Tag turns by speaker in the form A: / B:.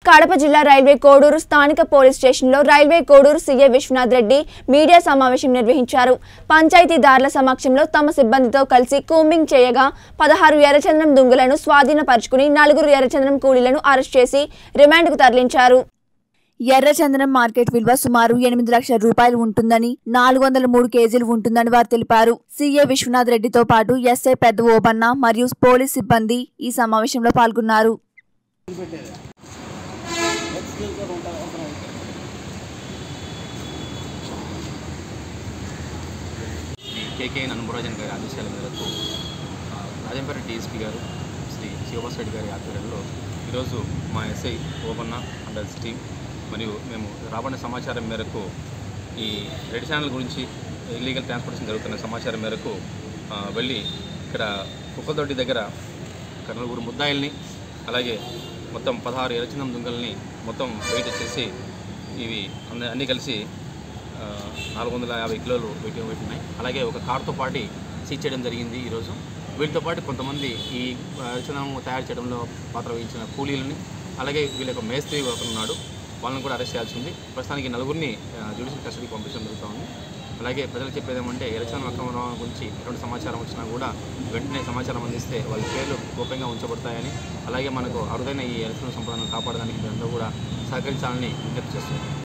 A: కడప జిల్లా రైల్వే కోడూరు స్థానిక పోలీస్ స్టేషన్లో railway Koduru CA Viswanath Reddy media సమావేశం నిర్వహించారు పంచాయతీదారుల సమక్షంలో తమ సిబ్బందితో కలిసి కూంబింగ్ చేయగా పదహారు ఎర్రచంద్రం దుంగలను స్వాధీనపరుచుకుని నలుగురు ఎర్రచంద్రం కూలీలను అరెస్ట్ చేసి రిమాండ్కు తరలించారు ఎర్రచందనం మార్కెట్ విలువ సుమారు ఎనిమిది లక్షల రూపాయలు ఉంటుందని నాలుగు వందల మూడు కేజీలు ఉంటుందని వారు తెలిపారు సీఏ విశ్వనాథ్ రెడ్డితో పాటు ఎస్ఐ పెద్ద ఓబన్న మరియు పోలీస్ సిబ్బంది ఈ సమావేశంలో పాల్గొన్నారు
B: శ్రీ కేకేఎన్ హనుమరాజన్ గారి ఆదేశాల మేరకు ఆ, రాజంపేట డిఎస్పీ గారు శ్రీ శివభాస్ రెడ్డి గారి ఆధ్వర్యంలో ఈరోజు మా SI Obanna and his team మరియు మేము రాబడిన సమాచారం మేరకు ఈ రెడ్ ఛానల్ గురించి ఇల్లీగల్ ట్రాన్స్పోర్టేషన్ జరుగుతున్న సమాచారం మేరకు ఆ, వెళ్ళి ఇక్కడ కుక్కదొడ్డి దగ్గర ఒక నలుగురు ముద్దాయిల్ని అలాగే మొత్తం పదహారు ఎరచందం దుంగల్ని మొత్తం వెయిట్ వచ్చేసి ఇవి అన్ని అన్నీ కలిసి ఆ, నాలుగు వందల యాభై కిలోలు వెయిట్ వెయిట్ ఉన్నాయి అలాగే ఒక కార్తో పాటు సీజ్ చేయడం జరిగింది ఈరోజు వీటితో పాటు కొంతమంది ఈ రచనం తయారు చేయడంలో పాత్ర వహించిన కూలీలని అలాగే వీళ్ళ యొక్క మేస్త్రి ఒకరు ఉన్నాడు వాళ్ళని కూడా అరెస్ట్ చేయాల్సి ఉంది ప్రస్తుతానికి నలుగురిని జ్యుడిషియల్ కస్టడీకి పంపించడం జరుగుతూ ఉంది అలాగే ప్రజలకు చెప్పేది ఏమంటే ఎలక్షన్ అక్రమం గురించి ఎటువంటి సమాచారం వచ్చినా కూడా వెంటనే సమాచారం అందిస్తే వాళ్ళ పేర్లు గోప్యంగా ఉంచబడతాయని అలాగే మనకు అరుదైన ఈ ఎలక్షన్ సంపదను కాపాడడానికి మీరందరూ కూడా సహకరించాలని విజ్ఞప్తి చేస్తున్నాం